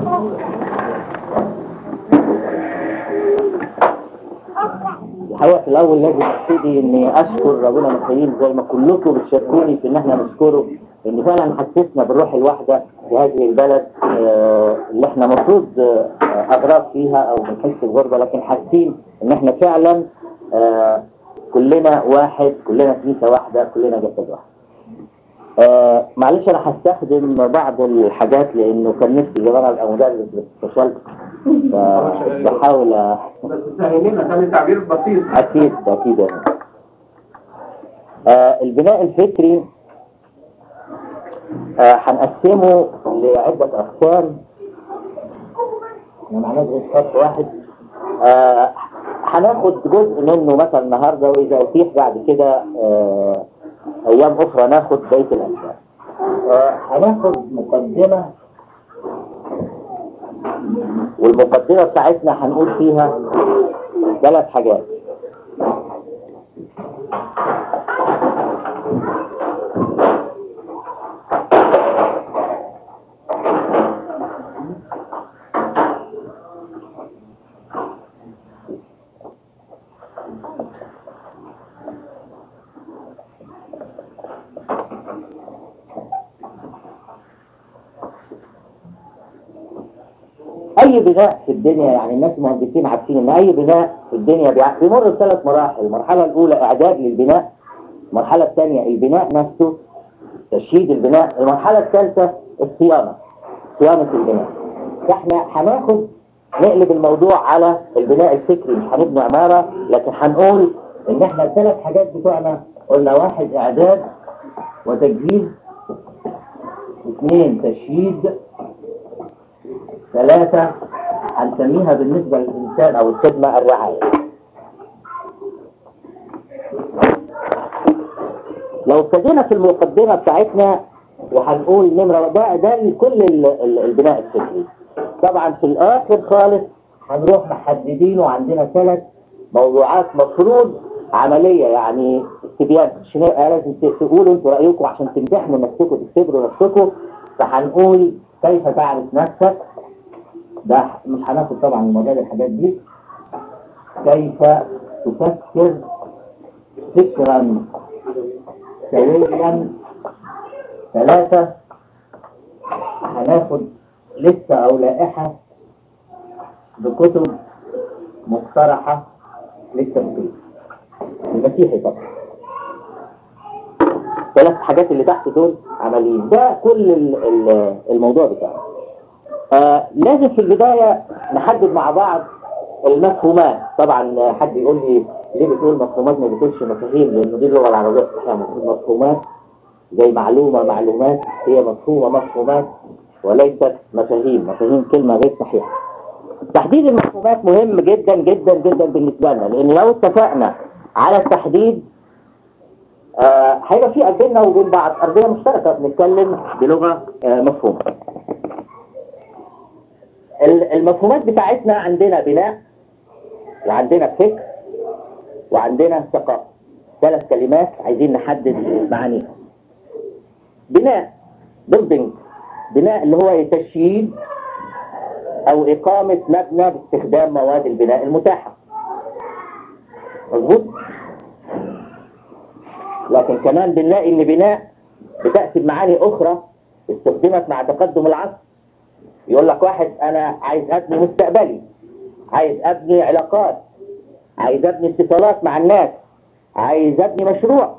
الحقيقة في الأول لازم أبتدي إني أشكر ربنا مخيل زي ما كلكم بتشاركوني في إن إحنا نشكره إن فعلا حسسنا بالروح الواحدة في هذه البلد آه، اللي إحنا المفروض آه، أغراب فيها أو بنحس بغربة لكن حاسين إن إحنا فعلا آه، كلنا واحد كلنا كنيسة واحدة كلنا جسد واحد. آه معلش انا هستخدم بعض الحاجات لانه كان نفسي زمان ابقى مدرس بس فشلت فبحاول أ- بس سهل لنا خلي التعبير بسيط اكيد اكيد آه البناء الفكري آه هنقسمه لعدة اقسام احنا معناه غير خط واحد آه هناخد جزء منه مثلا النهارده واذا اتيح بعد كده آه ايام اخرى ناخد بقيه الاجزاء آه هناخد مقدمه والمقدمه بتاعتنا هنقول فيها ثلاث حاجات اي بناء في الدنيا يعني الناس المهندسين عارفين ان اي بناء في الدنيا بيع- بيمر بثلاث مراحل المرحله الاولى اعداد للبناء المرحله الثانيه البناء نفسه تشييد البناء المرحله الثالثه الصيانه صيانه البناء فاحنا هناخد نقلب الموضوع على البناء الفكري مش هنبني عماره لكن هنقول ان احنا الثلاث حاجات بتوعنا قلنا واحد اعداد وتجهيز اثنين تشييد ثلاثة هنسميها بالنسبة للإنسان أو الخدمة الرعاية لو ابتدينا في المقدمة بتاعتنا وهنقول نمرة ده ده لكل ال- ال- البناء الفكري طبعا في الآخر خالص هنروح محددين وعندنا ثلاث موضوعات مفروض عملية يعني استبيان عشان يبقى لازم تقولوا انتوا رأيكم عشان تمتحنوا نفسكم تختبروا نفسكم فهنقول كيف تعرف نفسك ده مش هناخد طبعا المجال الحاجات دي كيف تفكر فكرا سويا ثلاثة هناخد لسه أو لائحة بكتب مقترحة للتفكير المسيحي طبعا ثلاث حاجات اللي تحت دول عمليين ده كل ال- ال- الموضوع بتاعه آه لازم في البداية نحدد مع بعض المفهومات طبعا حد يقول لي ليه بتقول مفهومات ما بتقولش مفاهيم لأنه دي اللغة العربية صحيحة المفروض مفهومات زي معلومة معلومات هي مفهومة مفهومات وليست مفاهيم مفاهيم كلمة غير صحيحة تحديد المفهومات مهم جدا جدا جدا بالنسبة لنا لأن لو اتفقنا على التحديد آه، هيبقى في بيننا وبين بعض أرضية مشتركة بنتكلم بلغة آه، مفهومة ال- المفهومات بتاعتنا عندنا بناء وعندنا فكر وعندنا ثقافة ثلاث كلمات عايزين نحدد معانيها بناء building بناء اللي هو تشييد او اقامة مبنى باستخدام مواد البناء المتاحة مظبوط لكن كمان بنلاقي ان بناء بتأتي بمعاني اخرى استخدمت مع تقدم العصر يقول لك واحد انا عايز ابني مستقبلي عايز ابني علاقات عايز ابني اتصالات مع الناس عايز ابني مشروع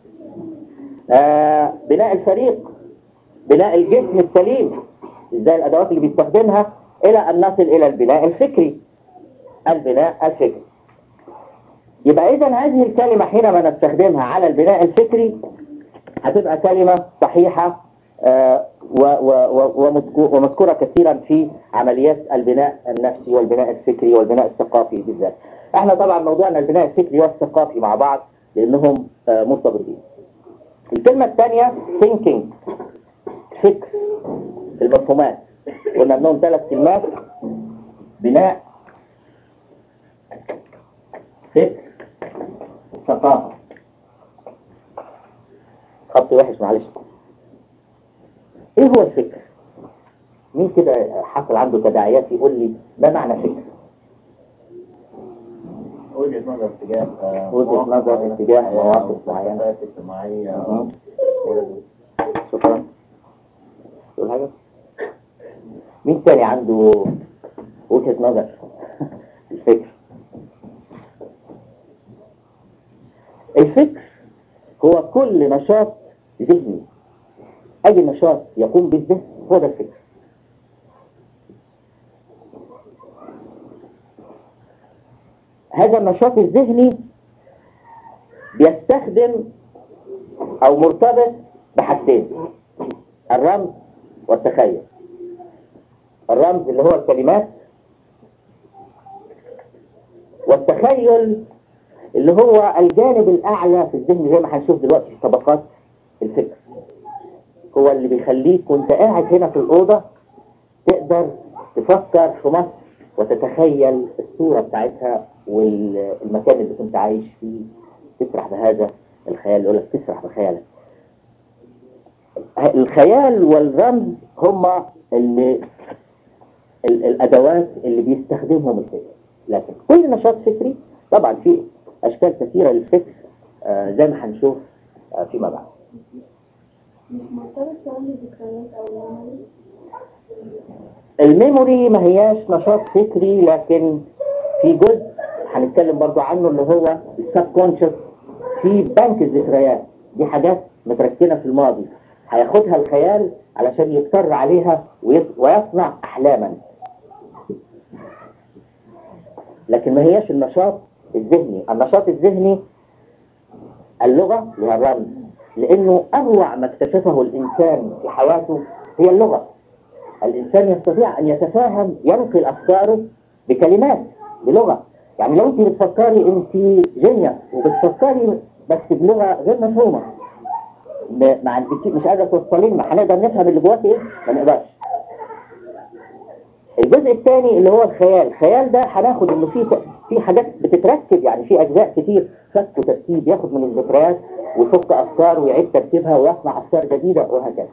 آه بناء الفريق بناء الجسم السليم ازاي الادوات اللي بيستخدمها الى ان نصل الى البناء الفكري البناء الفكري يبقى اذا هذه الكلمة حينما نستخدمها على البناء الفكري هتبقى كلمة صحيحة آه، و- و- و- ومذكو- ومذكورة كثيرا في عمليات البناء النفسي والبناء الفكري والبناء الثقافي بالذات احنا طبعا موضوعنا البناء الفكري والثقافي مع بعض لانهم آه، مرتبطين الكلمة الثانية thinking فكر في المفهومات قلنا انهم ثلاث كلمات بناء فكر ثقافة خط وحش معلش ايه هو الفكر مين كده حصل عنده تداعيات يقول لي ما معنى فكر وجهة نظر تجاه آه، وجهة مواقف نظر معينة تجاه في الحياة مواقف أو معينة. مواقف اجتماعية أو مم. غيره. شكرا تقول حاجة مين تاني عنده وجهة نظر الفكر الفكر هو كل نشاط ذهني أي نشاط يقوم بالذهن هو ده الفكر هذا النشاط الذهني بيستخدم أو مرتبط بحاجتين الرمز والتخيل الرمز اللي هو الكلمات والتخيل اللي هو الجانب الأعلى في الذهن زي ما هنشوف دلوقتي في طبقات الفكر هو اللي بيخليك وانت قاعد هنا في الأوضة تقدر تفكر في مصر وتتخيل الصورة بتاعتها والمكان اللي كنت عايش فيه تسرح بهذا الخيال يقول لك تسرح بخيالك الخيال والرمز هما اللي ال- الأدوات اللي بيستخدمهم الفكر لكن كل نشاط فكري طبعا في أشكال كثيرة للفكر آه، زي ما هنشوف آه، فيما بعد مرتبط كمان بالذكريات أو الميموري الميموري ما هياش نشاط فكري لكن في جزء هنتكلم برضو عنه اللي هو السب كونشس في بنك الذكريات دي حاجات متركنه في الماضي هياخدها الخيال علشان يضطر عليها ويص- ويصنع احلاما لكن ما هياش النشاط الذهني النشاط الذهني اللغة لها الرمز لأنه أروع ما اكتشفه الإنسان في حياته هي اللغة الإنسان يستطيع أن يتفاهم ينقل أفكاره بكلمات بلغة يعني لو أنت بتفكري أنت جينيوس وبتفكري بس بلغة غير مفهومة ب- ما عندك مش قادرة توصلي لنا هنقدر نفهم اللي جواك إيه؟ ما نقدرش الجزء الثاني اللي هو الخيال الخيال ده هناخد انه في في حاجات بتتركب يعني في اجزاء كتير فك وترتيب ياخد من الذكريات ويفك افكار ويعيد ترتيبها ويصنع افكار جديده وهكذا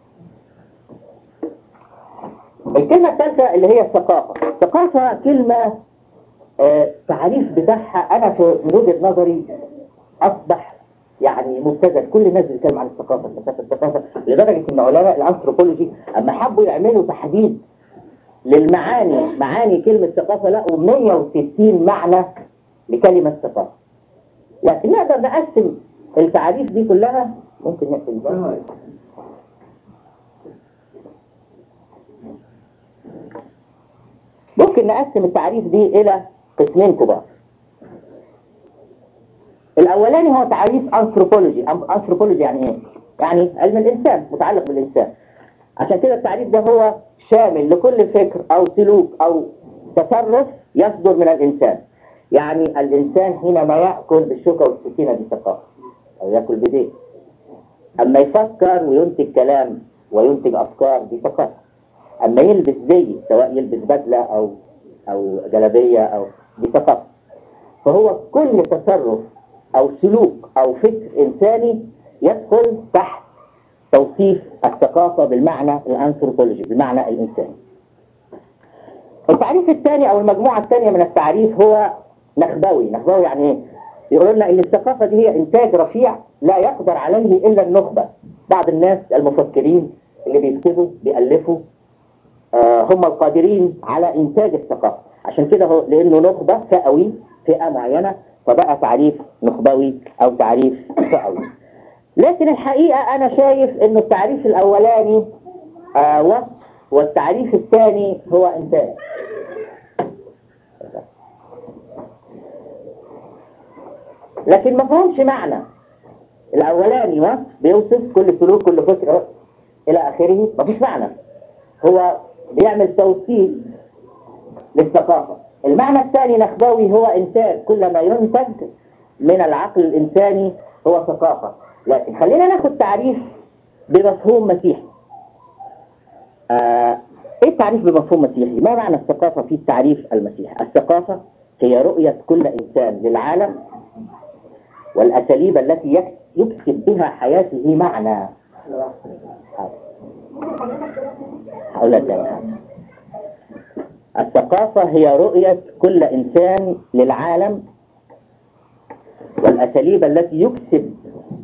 الكلمة الثالثة اللي هي الثقافة الثقافة كلمة آه، تعريف بتاعها أنا في من وجهة نظري أصبح يعني مبتذل كل الناس بتتكلم عن الثقافة الثقافة الثقافة لدرجة إن علماء الأنثروبولوجي أما حبوا يعملوا تحديد للمعاني معاني كلمة ثقافة لقوا 160 معنى لكلمة ثقافة لكن نقدر نقسم التعاريف دي كلها ممكن نقسم بقى. ممكن نقسم التعريف دي إلى قسمين كبار الأولاني هو تعريف أنثروبولوجي أنثروبولوجي يعني إيه؟ يعني علم الإنسان متعلق بالإنسان عشان كده التعريف ده هو شامل لكل فكر أو سلوك أو تصرف يصدر من الإنسان يعني الإنسان حينما يأكل بالشوكة والسكينة دي ثقافة أو يأكل بديه أما يفكر وينتج كلام وينتج أفكار دي ثقافة أما يلبس زي سواء يلبس بدلة أو أو جلابية أو دي ثقافة فهو كل تصرف أو سلوك أو فكر إنساني يدخل تحت توصيف الثقافة بالمعنى الأنثروبولوجي بالمعنى الإنساني التعريف الثاني أو المجموعة الثانية من التعريف هو نخبوي نخبوي يعني إيه؟ يقول لنا إن الثقافة دي هي إنتاج رفيع لا يقدر عليه إلا النخبة بعض الناس المفكرين اللي بيكتبوا بيألفوا آه، هم القادرين على إنتاج الثقافة عشان كده هو لأنه نخبة فئوي فئة معينة فبقى تعريف نخبوي أو تعريف فئوي لكن الحقيقة أنا شايف إنه التعريف الأولاني آه وصف والتعريف الثاني هو إنتاج لكن ما فهمش معنى الأولاني وصف بيوصف كل سلوك كل فكرة إلى آخره مفيش معنى هو بيعمل توصيف للثقافة المعنى الثاني نخبوي هو إنتاج كل ما ينتج من العقل الإنساني هو ثقافة لكن خلينا ناخد تعريف بمفهوم مسيحي آه ايه التعريف بمفهوم مسيحي ما معنى الثقافة في التعريف المسيحي الثقافة هي رؤية كل إنسان للعالم والأساليب التي يك- يكسب بها حياته معنى ممكن حضرتك هقول لك تاني حاجة. الثقافة هي رؤية كل إنسان للعالم والأساليب التي يكسب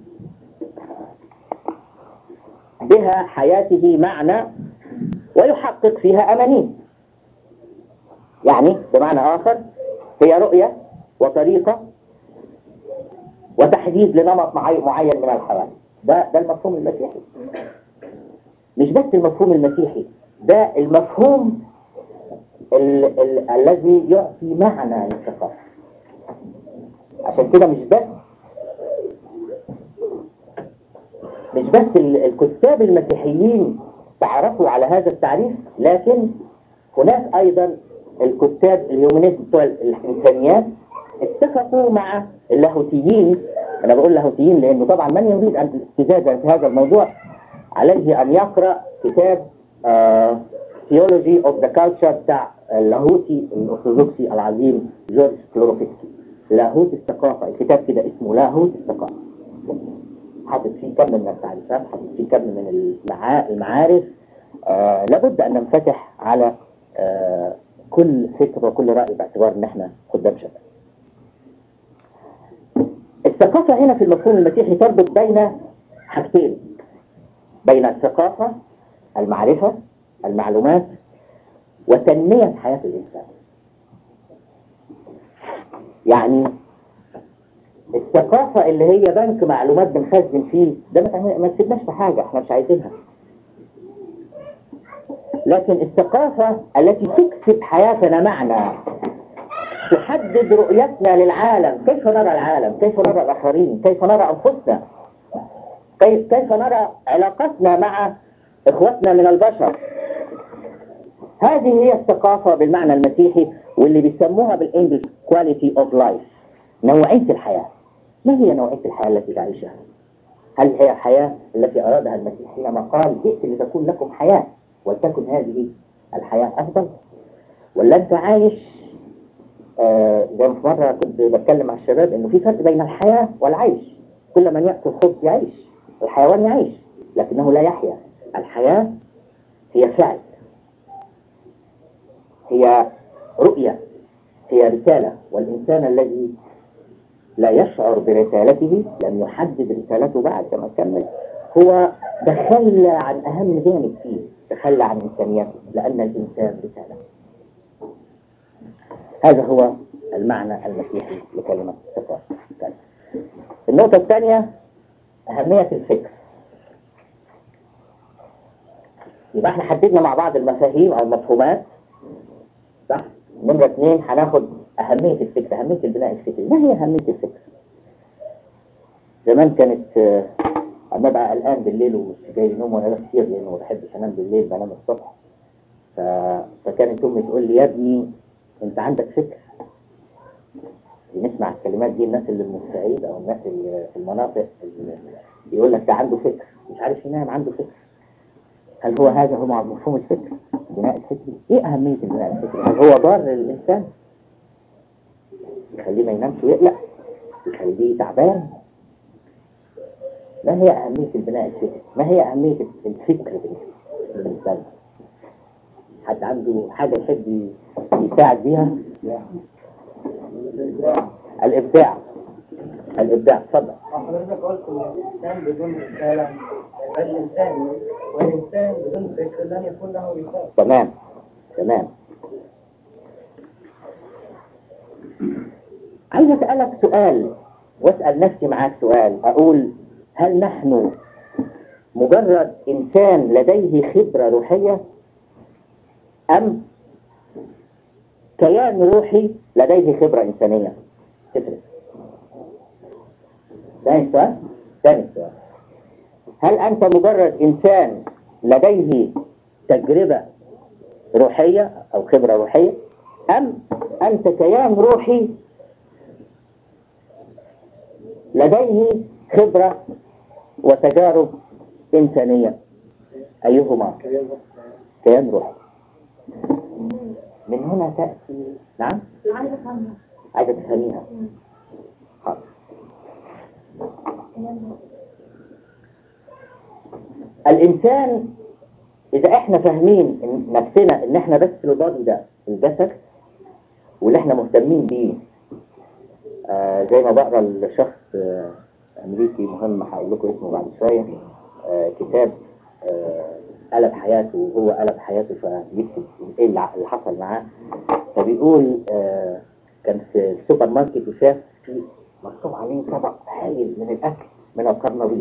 بها حياته معنى ويحقق فيها أمانيه يعني بمعنى آخر هي رؤية وطريقة وتحديد لنمط معي- معين من الحياة ده ده المفهوم المسيحي مش بس المفهوم المسيحي ده المفهوم ال ال الذي يعطي معنى للثقافة عشان كده مش بس مش بس ال- الكتاب المسيحيين تعرفوا على هذا التعريف لكن هناك أيضا الكتاب الهيومانيست بتوع الإنسانيات اتفقوا مع اللاهوتيين أنا بقول لاهوتيين لأنه طبعا من يريد أن الاستزادة في هذا الموضوع عليه أن يقرأ كتاب آه Theology of the Culture بتاع اللاهوتي الأرثوذكسي العظيم جورج كلوروفسكي لاهوت الثقافة الكتاب كده اسمه لاهوت الثقافة حاطط فيه كم من التعريفات حاطط فيه كم من المعا- المعارف آه لابد أن ننفتح على آه كل فكر وكل رأي باعتبار أن احنا خدام شباب الثقافة هنا في المفهوم المسيحي تربط بين حاجتين بين الثقافة المعرفة المعلومات وتنمية حياة الإنسان يعني الثقافة اللي هي بنك معلومات بنخزن فيه ده ما تعمل- ما تسيبناش في حاجة احنا مش عايزينها لكن الثقافة التي تكسب حياتنا معنى تحدد رؤيتنا للعالم كيف نرى العالم كيف نرى الآخرين كيف نرى أنفسنا كيف, كيف نرى علاقتنا مع إخوتنا من البشر هذه هي الثقافة بالمعنى المسيحي واللي بيسموها بالإنجليش quality of life نوعية الحياة ما هي نوعية الحياة التي تعيشها هل هي الحياة التي أرادها المسيح حينما قال جئت لتكون لكم حياة ولتكن هذه الحياة أفضل ولا أنت عايش آه زي ما في مرة كنت بتكلم مع الشباب إنه في فرق بين الحياة والعيش كل من يأكل خبز يعيش الحيوان يعيش لكنه لا يحيا الحياة هي فعل هي رؤية هي رسالة والإنسان الذي لا يشعر برسالته لم يحدد رسالته بعد كما كمل هو تخلى عن أهم جانب فيه تخلى عن إنسانيته لأن الإنسان رسالة هذا هو المعنى المسيحي لكلمة الثقافة النقطة الثانية أهمية الفكر يبقى احنا حددنا مع بعض المفاهيم أو المفهومات صح؟ نمرة اثنين هناخد أهمية الفكر أهمية البناء الفكري ما هي أهمية الفكر؟ زمان كانت آه، أما بقى قلقان بالليل ومش جاي نوم وأنا ناس كتير لأنه ما بحبش أنام بالليل بنام الصبح ف... فكانت أمي تقول لي يا ابني أنت عندك فكر بنسمع الكلمات دي الناس اللي من الصعيد أو الناس اللي في المناطق اللي يقول لك ده عنده فكر مش عارف ينام عنده فكر هل هو هذا هو مفهوم الفكر؟ البناء الفكري؟ ايه أهمية البناء الفكري؟ هل هو ضار للإنسان؟ يخليه ما ينامش ويقلق؟ يخليه تعبان؟ ما هي أهمية البناء الفكري؟ ما هي أهمية الفكر بالنسبة لنا؟ حد عنده حاجة يحب يساعد بيها؟ الإبداع الإبداع اتفضل حضرتك قلت ان الانسان بدون رساله يبقى الانسان والانسان بدون فكر لن يكون له رساله تمام تمام عايز أسألك سؤال وأسأل نفسي معاك سؤال أقول هل نحن مجرد إنسان لديه خبرة روحية أم كيان روحي لديه خبرة إنسانية تفرق ثاني سؤال ثاني سؤال هل أنت مجرد إنسان لديه تجربة روحية أو خبرة روحية أم أنت كيان روحي لديه خبرة وتجارب إنسانية أيهما كيان روحي من هنا تأتي نعم عايزة أفهمها عايزة تفهميها حاضر الإنسان إذا إحنا فاهمين إن نفسنا إن إحنا بس البادي ده الجسد واللي إحنا مهتمين بيه آه زي ما بقرا لشخص آه أمريكي مهم هقول لكم اسمه بعد شوية آه كتاب آه قلب حياته وهو قلب حياته فبيكتب إيه اللي اللي حصل معاه فبيقول آه كان في السوبر ماركت وشاف في مكتوب عليه طبق هايل من الأكل من القرنبيط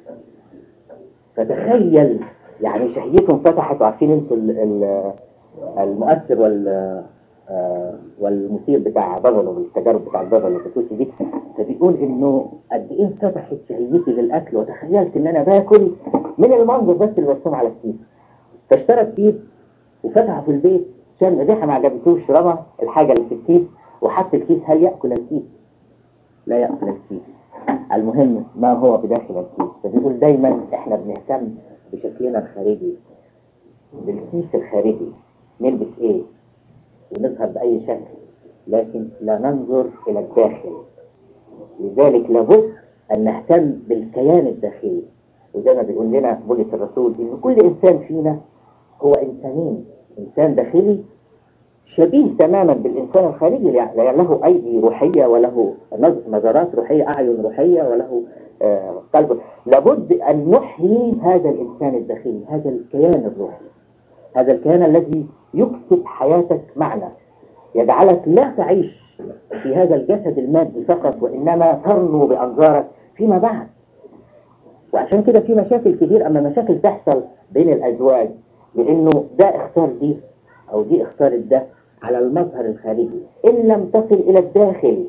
فتخيل يعني شهيته انفتحت وعارفين انتوا ال- ال- المؤثر وال آه، والمثير بتاع بافلو التجارب بتاع بافلو بتوتي دي فبيقول انه قد ايه انفتحت شهيتي للاكل وتخيلت ان انا باكل من المنظر بس اللي مرسوم على الكيس فاشترى الكيس وفتحه في البيت عشان الريحه ما عجبتوش رمى الحاجه اللي في الكيس وحط الكيس هل ياكل الكيس؟ لا ياكل الكيس المهم ما هو بداخل الكيس فبيقول دايما احنا بنهتم بشكلنا الخارجي بالكيس الخارجي نلبس ايه ونظهر بأي شكل لكن لا ننظر إلى الداخل لذلك لابد أن نهتم بالكيان الداخلي وزي ما بيقول لنا بولس الرسول إن كل إنسان فينا هو إنسانين إنسان داخلي شبيه تماما بالإنسان الخارجي يعني له أيدي روحية وله نظ- نظرات روحية أعين روحية وله آه، قلب لابد أن نحيي هذا الإنسان الداخلي هذا الكيان الروحي هذا الكيان الذي يكسب حياتك معنى يجعلك لا تعيش في هذا الجسد المادي فقط وإنما ترنو بأنظارك فيما بعد وعشان كده في مشاكل كتير أما مشاكل تحصل بين الأزواج لأنه ده اختار دي أو دي اختارت ده على المظهر الخارجي إن لم تصل إلى الداخل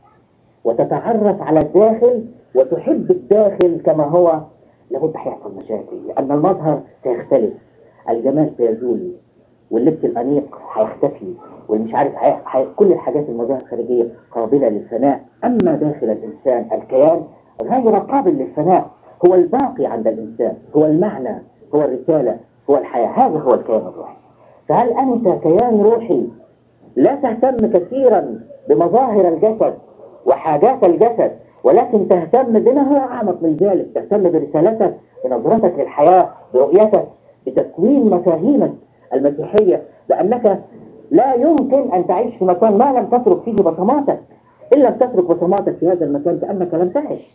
وتتعرف على الداخل وتحب الداخل كما هو لابد هيحصل مشاكل لأن المظهر سيختلف الجمال سيزول واللبس الأنيق هيختفي والمش عارف هي... هي... كل الحاجات المظاهر الخارجية قابلة للفناء أما داخل الإنسان الكيان غير قابل للفناء هو الباقي عند الإنسان هو المعنى هو الرسالة هو الحياة هذا هو الكيان الروحي فهل أنت كيان روحي لا تهتم كثيرا بمظاهر الجسد وحاجات الجسد ولكن تهتم بما هو أعمق من ذلك تهتم برسالتك بنظرتك للحياة برؤيتك بتكوين مفاهيمك المسيحية لأنك لا يمكن أن تعيش في مكان ما لم تترك فيه بصماتك إن لم تترك بصماتك في هذا المكان كأنك لم تعش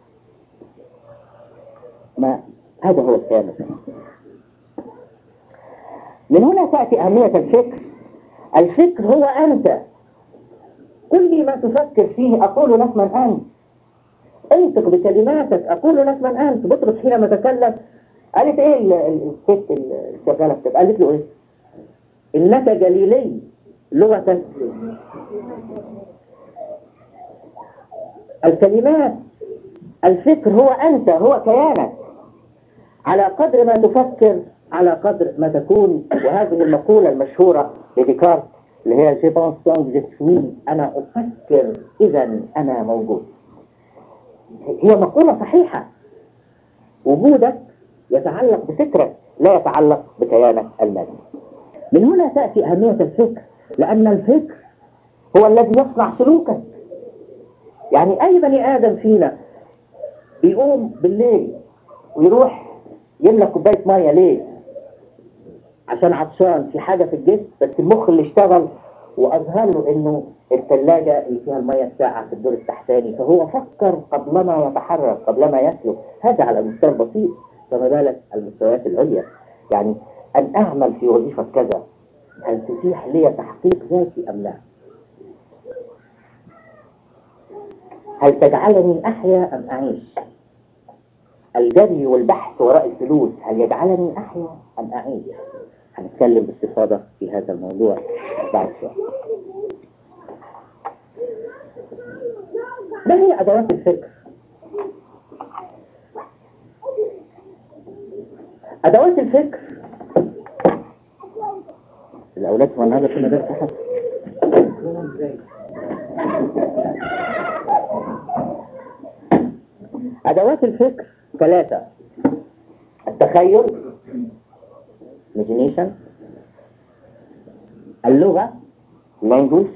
ما هذا هو الكيان من هنا تأتي أهمية الفكر الفكر هو أنت كل ما تفكر فيه أقول لك من أنت انطق بكلماتك أقول لك من أنت بطرس حينما تكلم قالت إيه ال- ال- الست ال- الشغالة بتبقى قالت له إيه إنك جليلي لغة الكلمات الفكر هو أنت هو كيانك على قدر ما تفكر على قدر ما تكون وهذه المقولة المشهورة لديكارت اللي هي جي بونس دونك جي سوي أنا أفكر إذا أنا موجود هي مقولة صحيحة وجودك يتعلق بفكرك لا يتعلق بكيانك المادي من هنا تأتي أهمية الفكر لأن الفكر هو الذي يصنع سلوكك يعني أي بني آدم فينا بيقوم بالليل ويروح يملى كوباية مية ليه؟ عشان عطشان في حاجة في الجسم بس المخ اللي اشتغل وأظهر له إنه الثلاجة اللي فيها المية الساقعة في الدور التحتاني فهو فكر قبل ما يتحرك قبل ما يسلك هذا على المستوى البسيط فما بالك المستويات العليا يعني أن أعمل في وظيفة كذا هل تتيح لي تحقيق ذاتي أم لا؟ هل تجعلني أحيا أم أعيش؟ الجري والبحث وراء الفلوس هل يجعلني أحيا أم أعيش؟ هنتكلم باستفاضة في هذا الموضوع بعد شوية. ما هي أدوات الفكر؟ أدوات الفكر الأولاد هو النهارده في مدرسة حسن أدوات الفكر ثلاثة التخيل imagination اللغة language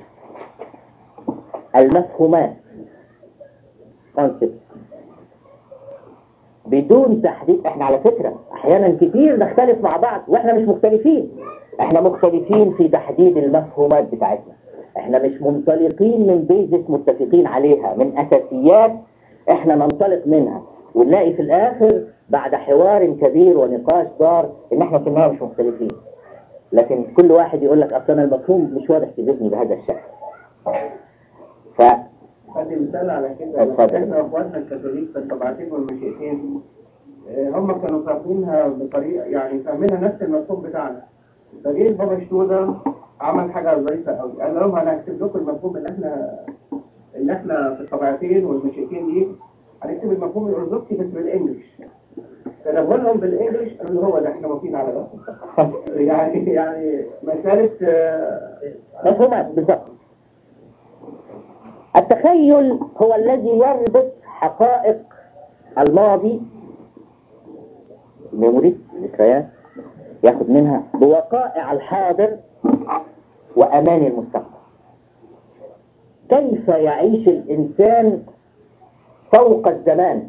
المفهومات concept بدون تحديد احنا على فكرة احيانا كتير نختلف مع بعض واحنا مش مختلفين احنا مختلفين في تحديد المفهومات بتاعتنا احنا مش منطلقين من بيزس متفقين عليها من اساسيات احنا ننطلق منها ونلاقي في الاخر بعد حوار كبير ونقاش دار ان احنا في النهايه مش مختلفين لكن كل واحد يقول لك اصلا المفهوم مش واضح في ذهني بهذا الشكل ف ادي مثال على كده اتفضل. احنا اخواتنا الكاثوليك في الطبعتين والمشيئتين آه، هم كانوا فاهمينها بطريقه يعني فاهمينها نفس المفهوم بتاعنا فجه البابا شنودة عمل حاجه ظريفه قوي قال لهم انا هكتب لكم المفهوم اللي احنا اللي احنا في الطبعتين والمشيئتين دي هنكتب المفهوم الارثوذكسي بس بالانجلش كتبوا لهم بالانجلش قالوا هو ده احنا موافقين على ده يعني يعني مساله آه، مفهومات بالضبط التخيل هو الذي يربط حقائق الماضي ميموري ذكريات ياخد منها بوقائع الحاضر وأمان المستقبل كيف يعيش الإنسان فوق الزمان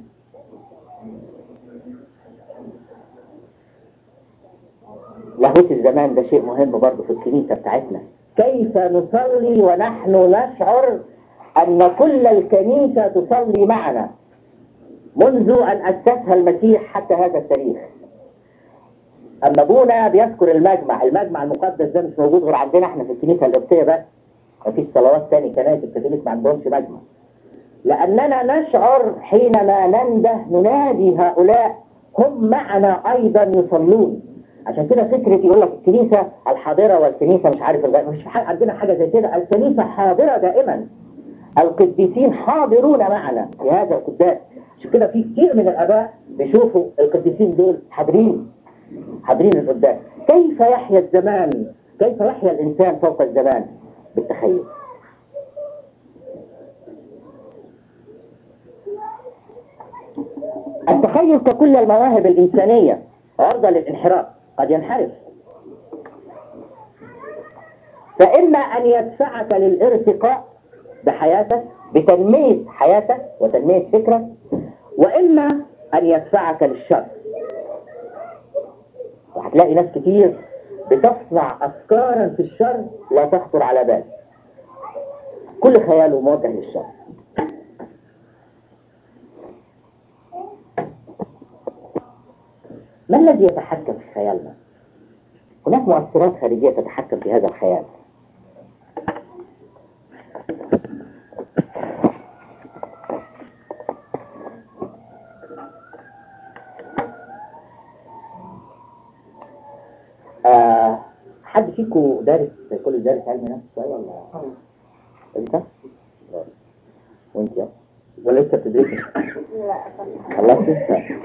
لاهوت الزمان ده شيء مهم برضه في الكنيسة بتاعتنا كيف نصلي ونحن نشعر أن كل الكنيسة تصلي معنا منذ أن أسسها المسيح حتى هذا التاريخ أما أبونا بيذكر المجمع المجمع المقدس ده مش موجود غير عندنا احنا في الكنيسة القبطية بس مفيش صلوات تاني كنائس الكاثوليك ما عندهمش مجمع لأننا نشعر حينما ننده ننادي هؤلاء هم معنا أيضا يصلون عشان كده فكرة يقول لك الكنيسة الحاضرة والكنيسة مش عارف الغير مش ح- عندنا حاجة زي كده الكنيسة حاضرة دائما القديسين حاضرون معنا في هذا القداس عشان كده في كتير من الآباء بيشوفوا القديسين دول حاضرين حاضرين القداس كيف يحيا الزمان كيف يحيا الإنسان فوق الزمان بالتخيل التخيل ككل المواهب الإنسانية عرضة للانحراف قد ينحرف فإما أن يدفعك للارتقاء بحياتك بتنمية حياتك وتنمية فكرك وإما أن يدفعك للشر وهتلاقي ناس كتير بتصنع أفكارا في الشر لا تخطر على بال كل خياله موجه للشر ما الذي يتحكم في خيالنا؟ هناك مؤثرات خارجية تتحكم في هذا الخيال آه حد فيكم دارس كل دارس علم نفس شوية ولا انت؟ وانت يا ولا لسه بتدرسي؟ خلصت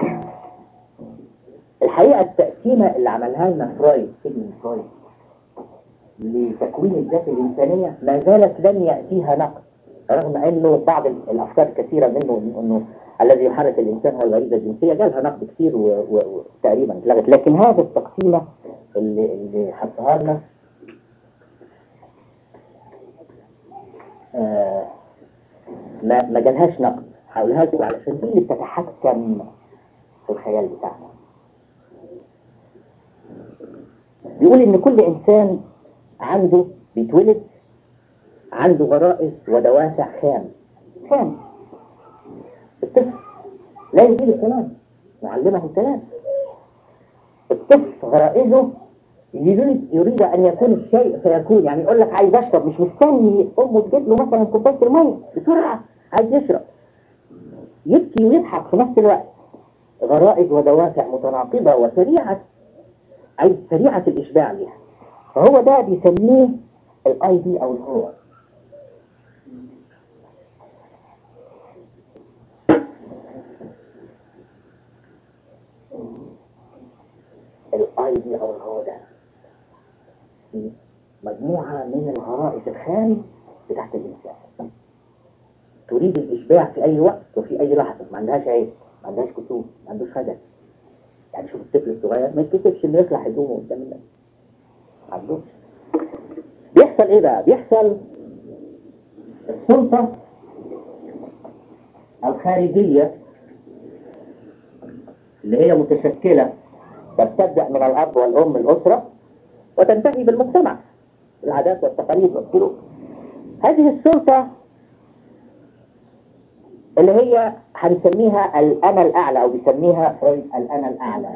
الحقيقة التقسيمة اللي عملها لنا فرويد سيجموند فرويد لتكوين الذات الإنسانية ما زالت لم يأتيها نقد رغم أنه بعض الأفكار الكثيرة منه أنه الذي يحرك الإنسان هو الغريزة الجنسية جالها نقد كثير وتقريبا اتلغت لكن هذه التقسيمة اللي, اللي حطها لنا آه ما ما جالهاش نقد هقولها لكم علشان دي اللي بتتحكم في الخيال بتاعنا بيقول ان كل انسان عنده بيتولد عنده غرائز ودوافع خام خام الطفل لا يريد الكلام نعلمه الكلام الطفل غرائزه يريد, يريد ان يكون الشيء فيكون يعني يقول لك عايز اشرب مش مستني امه تجيب له مثلا كوبايه الميه بسرعه عايز يشرب يبكي ويضحك في نفس الوقت غرائز ودوافع متناقضه وسريعه أي سريعة الإشباع لها فهو ده بيسميه الاي دي أو الهو الاي دي أو الهو ده مجموعة من الغرائز الخام بتاعت الإنسان تريد الإشباع في أي وقت وفي أي لحظة ما عندهاش عيب ما عندهاش كسوف ما عندوش خجل يعني شوف الطفل الصغير ما يتكسفش انه يطلع هدومه قدام الناس عندوش بيحصل ايه بقى بيحصل السلطة الخارجية اللي هي متشكلة تبتدأ من الأب والأم الأسرة وتنتهي بالمجتمع العادات والتقاليد والسلوك هذه السلطة اللي هي هنسميها الأنا الأعلى أو بيسميها فرويد الأنا الأعلى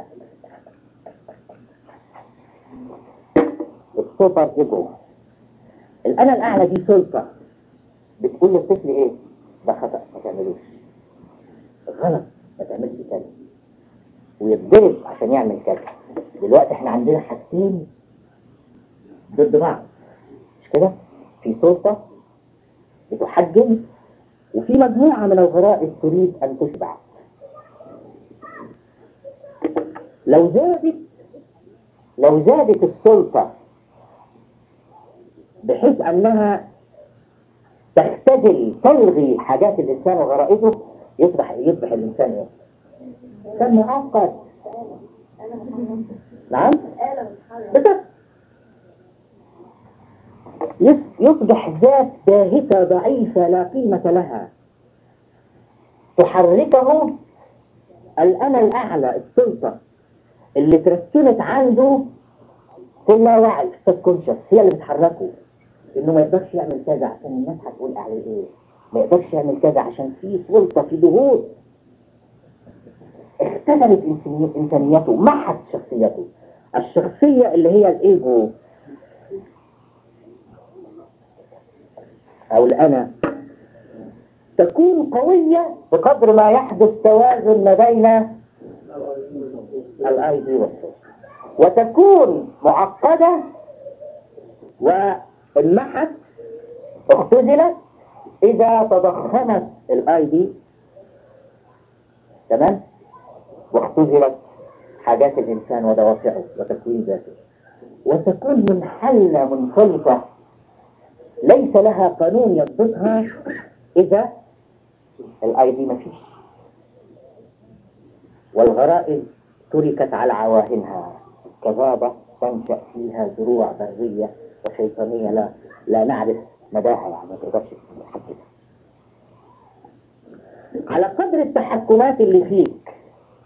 السوبر إيجو الأنا الأعلى دي سلطة بتقول للطفل إيه؟ ده خطأ ما تعملوش غلط ما تعملش كذا ويتضرب عشان يعمل كذا دلوقتي احنا عندنا حاجتين ضد بعض مش كده؟ في سلطة بتحجم وفي مجموعة من الغرائز تريد أن تشبع لو زادت لو زادت السلطة بحيث أنها تختزل تلغي حاجات الإنسان وغرائزه يصبح يصبح الإنسان إيه؟ إنسان معقد نعم؟ بالضبط يص- يصبح ذات باهتة ضعيفة لا قيمة لها تحركه الأنا الأعلى السلطة اللي تركبت عنده في اللاوعي السبكونشس هي اللي بتحركه انه ما يقدرش يعمل كذا عشان الناس هتقول عليه ايه ما يقدرش يعمل كذا عشان في سلطة في ضغوط اختزلت إنساني- انسانيته محت شخصيته الشخصية اللي هي الايجو او الانا تكون قوية بقدر ما يحدث توازن ما بين الاي دي والصوت وتكون معقدة وانمحت اختزلت اذا تضخمت الاي دي تمام واختزلت حاجات الانسان ودوافعه وتكوين ذاته وتكون منحلة منفلتة ليس لها قانون يضبطها إذا الآي دي مفيش والغرائز تركت على عواهنها كغابة تنشأ فيها زروع برية وشيطانية لا لا نعرف مداها يعني ما تقدرش تحددها على قدر التحكمات اللي فيك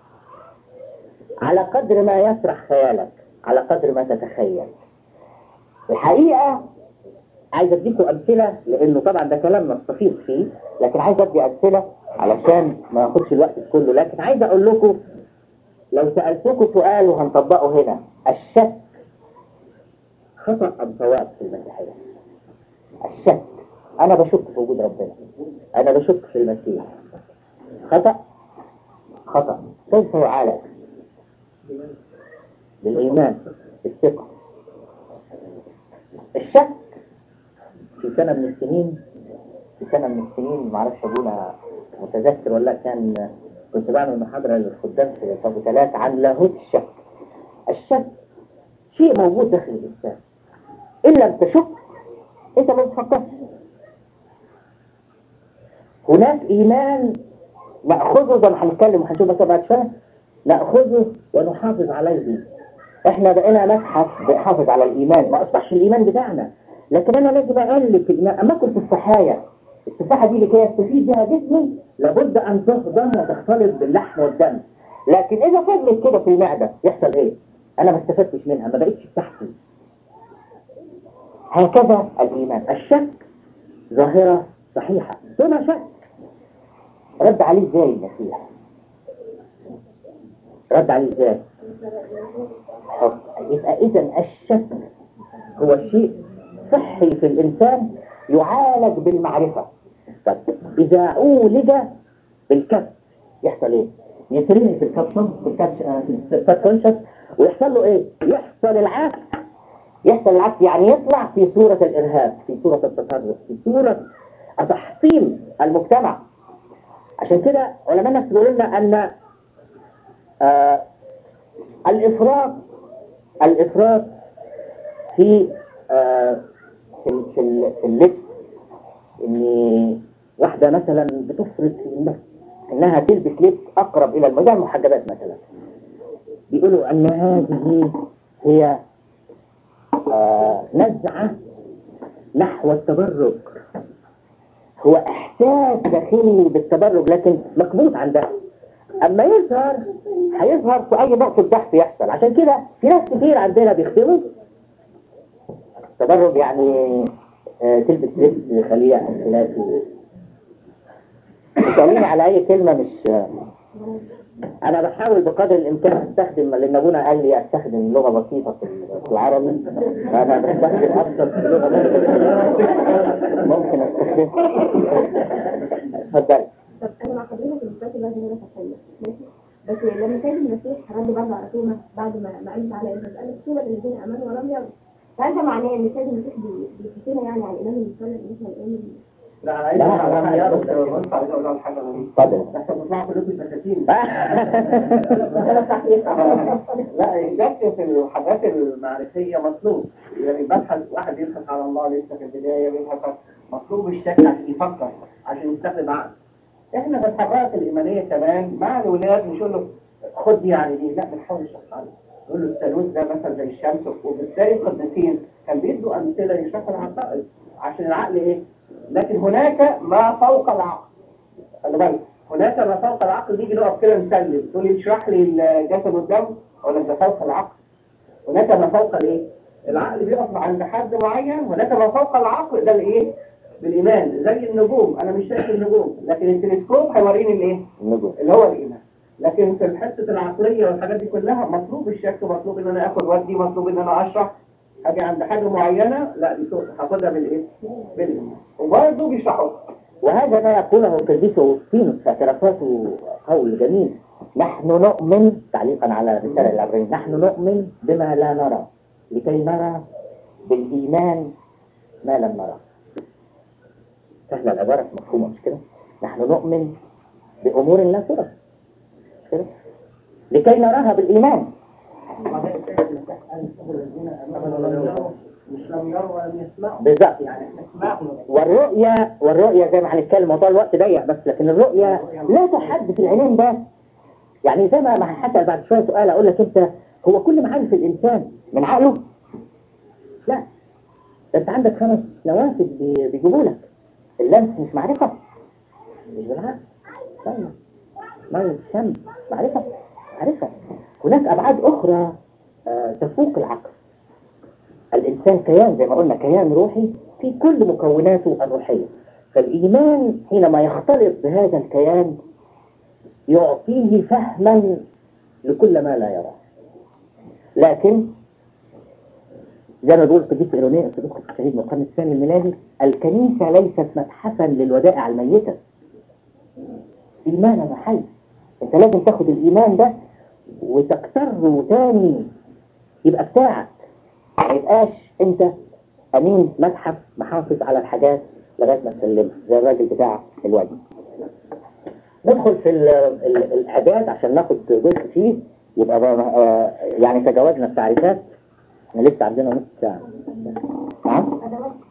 على قدر ما يسرح خيالك على قدر ما تتخيل الحقيقة عايز اديكم امثله لانه طبعا ده كلام نستفيض فيه لكن عايز ادي امثله علشان ما ياخدش الوقت كله لكن عايز اقول لكم لو سالتكم سؤال وهنطبقه هنا الشك خطا ام صواب في المسيحيه الشك انا بشك في وجود ربنا انا بشك في المسيح خطا خطا كيف يعالج بالايمان بالثقه الشك في سنة من السنين في سنة من السنين معرفش أبونا متذكر ولا كان كنت بعمل محاضرة للخدام في أبو ثلاث عن لاهوت الشك الشك شيء موجود داخل الإنسان إن لم تشك أنت ما بتفكرش هناك إيمان نأخذه زي ما هنتكلم وهنشوف بس بعد شوية نأخذه ونحافظ عليه احنا بقينا نبحث بنحافظ على الإيمان ما أصبحش الإيمان بتاعنا لكن انا لازم اقلب الماء اما اكل تفاحية التفاحة دي لكي يستفيد بها جسمي لابد ان تهضم وتختلط باللحم والدم لكن اذا فضلت كده في المعدة يحصل ايه انا ما استفدتش منها ما بقتش بتاعتي هكذا الايمان الشك ظاهرة صحيحة بلا شك رد عليه ازاي المسيح رد عليه ازاي حب يبقى اذا الشك هو شيء صحي في الإنسان يعالج بالمعرفة طب إذا عولج بالكبت يحصل إيه؟ يترمي في الكبسون في الكبش آه، في السبكونشس ويحصل له إيه؟ يحصل العكس يحصل العكس يعني يطلع في صورة الإرهاب في صورة التطرف في صورة تحطيم المجتمع عشان كده علماء النفس بيقولوا لنا أن آه الإفراط الإفراط في آه في ال- في ال- في اللبس ان واحدة مثلا بتفرض في النفس انها تلبس لبس اقرب الى الم- زي المحجبات مثلا بيقولوا ان هذه هي آه نزعة نحو التبرج هو احساس داخلي بالتبرج لكن مكبوت عندها اما يظهر هيظهر في اي نقطة بحث يحصل عشان كده في ناس كتير عندنا بيختاروا تدرب يعني آه، تلبس لبس خليع خلافي سأليني على اي كلمة مش آه، انا بحاول بقدر الامكان استخدم لان ابونا قال لي استخدم لغة بسيطة في في العربي فانا بستخدم اكثر في اللغة ممكن ممكن استخدم اتفضل طب انا مع حضرتك المثال اللي لازم انا اتكلم ماشي بس لما كان المسيح رد برضه على توما بعد ما ما قال على المسألة توما الذين امنوا ولم يروا فهل ده معناه ان السيد المسيح بي- بيحكينا يعني عن الايمان المسلم ان احنا الايمان لا انا عايز لا، اقول على لا، حاجه لا. بس بص عايز اقول على حاجه غريبه اتفضل احنا بنطلع كلكم مساكين انا صحيح لا الجد في الحاجات المعرفية مطلوب يعني ببحث واحد يبحث على الله لسه في البداية بيبحث مطلوب الشك عشان يفكر عشان يستخدم عقل احنا في الحضارات الإيمانية كمان مع الولاد مش نقول له خد دي يعني دي لا بنحاول نشرحها له نقول له الثالوث ده مثلا زي الشمس وبالتالي القديسين كان بيدوا أمثلة يشرحوا العقائد عشان العقل إيه لكن هناك ما فوق العقل خلي بالك هناك ما فوق العقل نيجي نقف كده نسلم تقول لي اشرح لي الجسد والدم ولا ده فوق العقل هناك ما فوق الايه العقل بيقف عند حد معين هناك ما فوق العقل ده الايه بالايمان زي النجوم انا مش شايف النجوم لكن التلسكوب هيوريني الايه النجوم اللي هو الايمان لكن في الحته العقليه والحاجات دي كلها مطلوب الشك مطلوب ان انا اخد ودي مطلوب ان انا اشرح اجي عند حاجه معينه لا دي صوت هاخدها بالايه بالايمان وبرضه بيشرحوها وهذا ما يقوله القديس أوسطينوس في اعترافاته قول جميل نحن نؤمن تعليقا على رسالة العبرانيين نحن نؤمن بما لا نرى لكي نرى بالإيمان ما لم نرى سهلة العبارة مفهومة مش كده نحن نؤمن بأمور لا ترى مش كده لكي نراها بالإيمان مش لم يروا ولم يسمعوا بالظبط يعني احنا سمعنا والرؤية والرؤية زي ما هنتكلم موضوع الوقت ضيق بس لكن الرؤية لا تحد في العينين بس يعني زي ما ما حتى بعد شوية سؤال أقول لك أنت هو كل معارف الإنسان من عقله؟ لا ده أنت عندك خمس نوافذ بي- بيجيبوا لك اللمس مش معرفة مش بالعقل استنى ما الشم معرفة معرفة هناك أبعاد أخرى آه، تفوق العقل الإنسان كيان زي ما قلنا كيان روحي في كل مكوناته الروحية فالإيمان حينما يختلط بهذا الكيان يعطيه فهما لكل ما لا يراه لكن زي ما بيقول القديس إيرونيوس في نسخة الشهيد من القرن الثاني الميلادي الكنيسة ليست متحفا للودائع الميتة إيمانا حي أنت لازم تاخد الإيمان ده وتكسره تاني يبقى بتاعك ما يبقاش انت امين متحف محافظ على الحاجات لغايه ما تسلمها زي الراجل بتاع الوجه ندخل في ال- ال- الاعداد عشان ناخد جزء فيه يبقى بقى آه، يعني تجاوزنا التعريفات احنا لسه عندنا نص ساعه نعم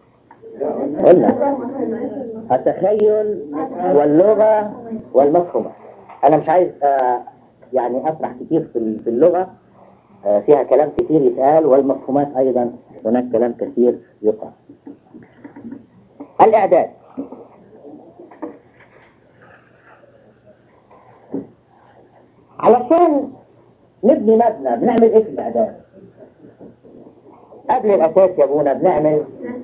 قلنا التخيل واللغه والمفهومه انا مش عايز آه، يعني اسرح كتير في ال- في اللغه آه، فيها كلام كثير يتقال والمفهومات أيضا هناك كلام كثير يقال الإعداد علشان نبني مبنى بنعمل إيه في الإعداد قبل الأساس يا أبونا بنعمل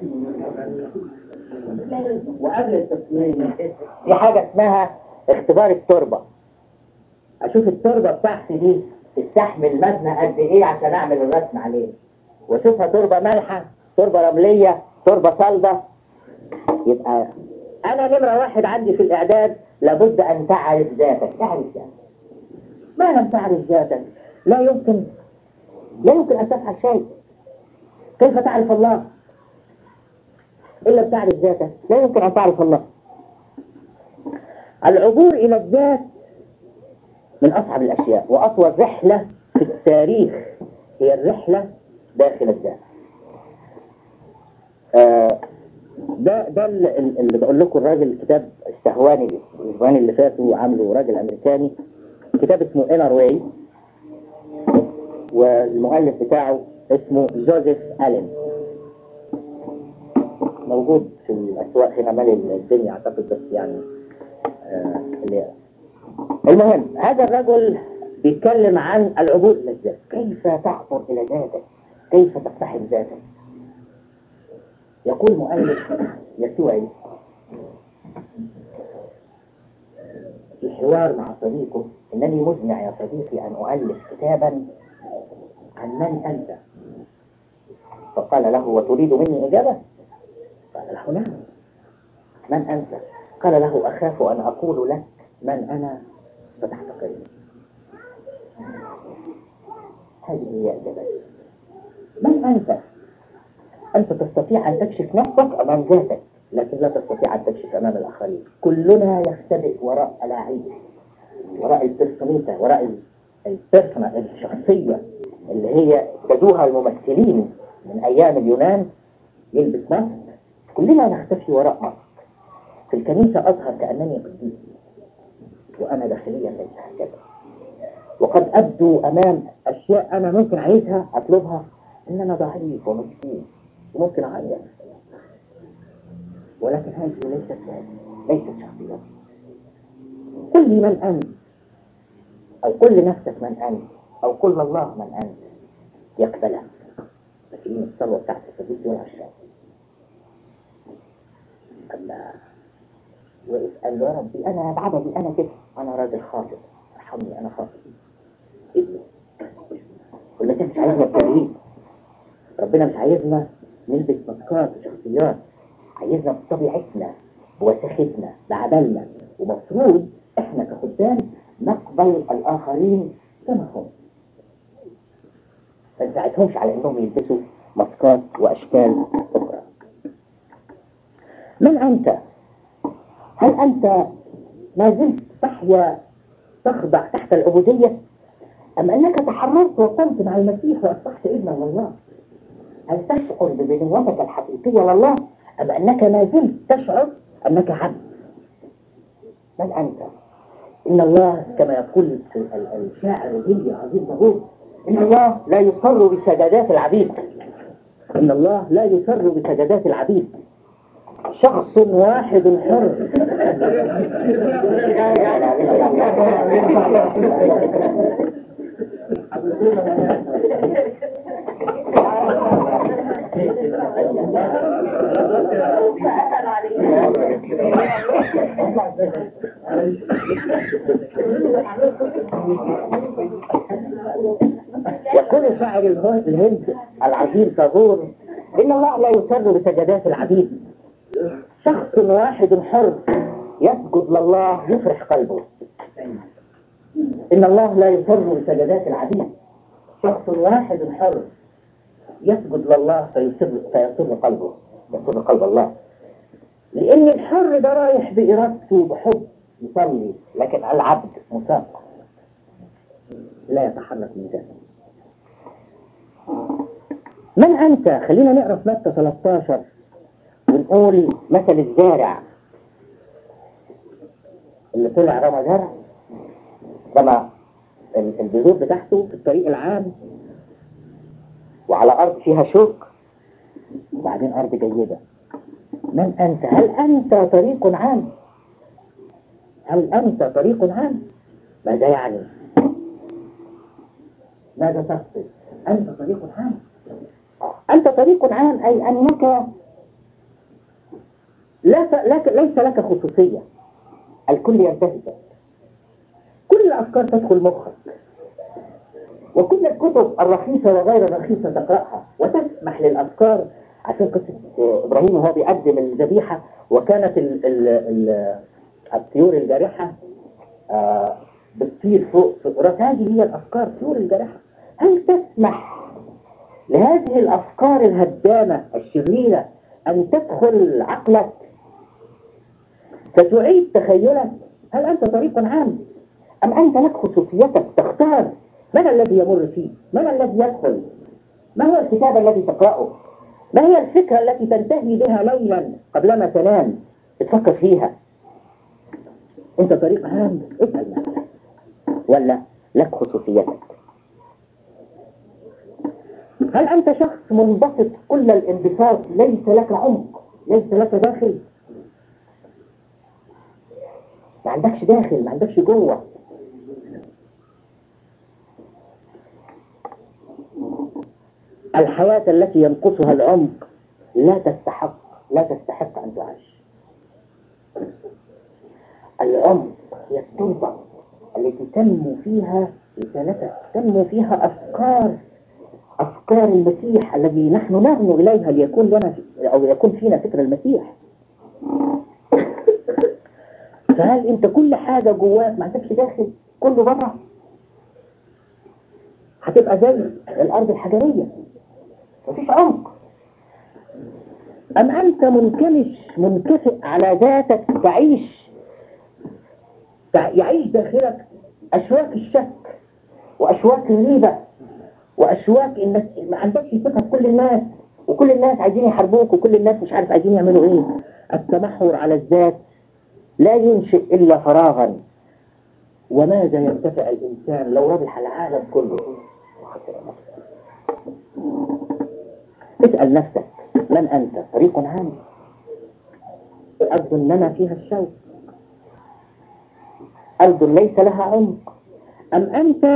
وقبل التصميم في حاجة اسمها اختبار التربة اشوف التربه بتاعتي دي تستحمل مبنى قد ايه عشان اعمل الرسم عليه واشوفها تربه مالحه تربه رمليه تربه صلبه يبقى انا نمره واحد عندي في الاعداد لابد ان تعرف ذاتك تعرف ذاتك ما لم تعرف ذاتك لا يمكن لا يمكن ان تفعل شيء كيف تعرف الله الا بتعرف ذاتك لا يمكن ان تعرف الله العبور الى الذات من أصعب الأشياء وأطول رحلة في التاريخ هي الرحلة داخل الذات آه، ده ده ال- ال- اللي بقول لكم الراجل الكتاب استهواني الاسبوعين اللي فاتوا عامله راجل امريكاني كتاب اسمه انر واي والمؤلف بتاعه اسمه جوزيف الين موجود في الاسواق هنا مالي الدنيا اعتقد بس يعني آه اللي المهم هذا الرجل بيتكلم عن العبور الى الذات كيف تعبر الى ذاتك كيف تقتحم ذاتك يقول مؤلف يسوعي في حوار مع صديقه انني مزمع يا صديقي ان اؤلف كتابا عن من انت فقال له وتريد مني اجابه قال له نعم من انت قال له اخاف ان اقول لك من انا فتحتقرني هذه هي اجابتي من انت انت تستطيع ان تكشف نفسك امام ذاتك لكن لا تستطيع ان تكشف امام الاخرين كلنا يختبئ وراء الاعيب وراء البرسونيتا وراء البيرسونا الشخصية اللي هي ابتدوها الممثلين من أيام اليونان يلبس ماسك كلنا نختفي وراء ماسك في الكنيسة أظهر كأنني قديس وأنا داخليا ليس هكذا وقد أبدو أمام أشياء أنا ممكن عايزها أطلبها إن أنا ضعيف ومسكين وممكن أعيط ولكن هذه ليست ذاتي ليست شخصيتي قل لي من أنت أو قل لنفسك من أنت أو قل لله من أنت يقبلك لكن الثروة بتاعت الصديق ولا الشاب أما وقف قال له يا ربي أنا بعبدي أنا كده أنا راجل خاطئ ارحمني أنا خاطئ ابني ولا كان مش عايزنا التغيير ربنا مش عايزنا نلبس ماسكات وشخصيات عايزنا بطبيعتنا بوساختنا بعملنا ومفروض احنا كخدام نقبل الاخرين كما هم ما نساعدهمش على انهم يلبسوا ماسكات واشكال اخرى من انت هل انت ما زلت تحيا تخضع تحت العبوديه ام انك تحررت وقمت مع المسيح واصبحت ابنا لله هل تشعر ببنوتك الحقيقيه لله ام انك ما زلت تشعر انك عبد من انت إن الله كما يقول الشاعر الهندي عظيم ضغوط إن الله لا يسر بسجدات العبيد إن الله لا يسر بسجدات العبيد شخص واحد حر يقول شاعر الهند العظيم صغور إن الله لا يسر بسجدات العبيد شخص واحد حر يسجد لله يفرح قلبه إن الله لا يسر بسجدات العبيد شخص واحد حر يسجد لله فيسر فيسر قلبه يسر قلب الله لأن الحر ده رايح بإرادته بحب يصلي لكن العبد مساق لا يتحرك من ذاته من أنت؟ خلينا نقرأ في متى 13 ونقول مثل الزارع اللي طلع رمى زرع رمى البذور بتاعته في الطريق العام وعلى أرض فيها شوك وبعدين أرض جيدة من أنت؟ هل أنت طريق عام؟ هل أنت طريق عام؟ ماذا يعني؟ ماذا تقصد؟ أنت طريق عام أنت طريق عام أي أنك لا لك ليس لك خصوصية الكل ينتهي بك كل الأفكار تدخل مخك وكل الكتب الرخيصة وغير الرخيصة تقرأها وتسمح للأفكار عشان قصة إبراهيم وهو بيقدم الذبيحة وكانت ال ال ال الطيور الجارحة آه بتطير فوق فقرات هذه هي الأفكار الطيور الجارحة هل تسمح لهذه الأفكار الهدامة الشريرة أن تدخل عقلك فتعيد تخيلك هل أنت طريق عام أم أنت لك خصوصيتك تختار من الذي يمر فيه من الذي يدخل ما هو الكتاب الذي تقرأه ما هي الفكرة التي تنتهي بها ليلا قبلما تنام تفكر فيها أنت طريق عام اسأل نفسك ولا لك خصوصيتك هل أنت شخص منبسط كل الانبساط ليس لك عمق ليس لك داخل ما عندكش داخل ما عندكش جوه الحياة التي ينقصها العمق لا تستحق لا تستحق أن تعيش العمق هي التربة التي تنمو فيها رسالتك تنمو فيها أفكار أفكار المسيح الذي نحن نغنو إليها ليكون لنا أو يكون فينا فكر المسيح فهل أنت كل حاجة جواك ما عندكش داخل كله بره هتبقى زي الأرض الحجرية مفيش عمق أم أنت منكمش منكفئ على ذاتك تعيش تع- يعيش داخلك أشواك الشك وأشواك الريبة وأشواك إنك ما عندكش ثقة في كل الناس وكل الناس عايزين يحاربوك وكل الناس مش عارف عايزين يعملوا إيه التمحور على الذات لا ينشئ إلا فراغا وماذا ينتفع الإنسان لو ربح العالم كله وخسر نفسه اسأل نفسك من أنت فريق عام أرض لنا فيها الشوك أرض ليس لها عمق أم أنت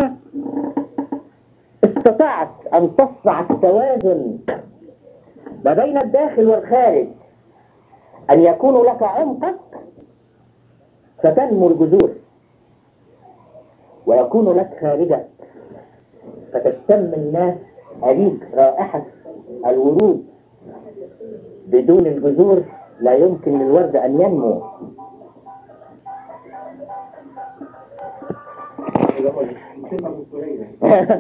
استطعت أن تصنع التوازن ما بين الداخل والخارج أن يكون لك عمقك فتنمو الجذور ويكون لك خارجك فتشتم الناس عليك رائحة الورود بدون الجذور لا يمكن للورد أن ينمو صفة دكتورية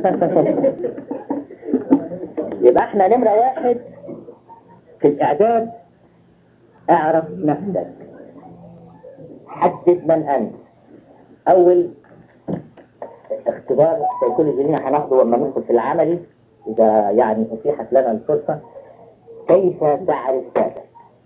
يبقى احنا نمرة واحد في الإعداد اعرف نفسك حدد من أنت أول اختبار سيكولوجي لنا هناخده لما ندخل في العملي إذا يعني أتيحت لنا الفرصة كيف تعرف ذاتك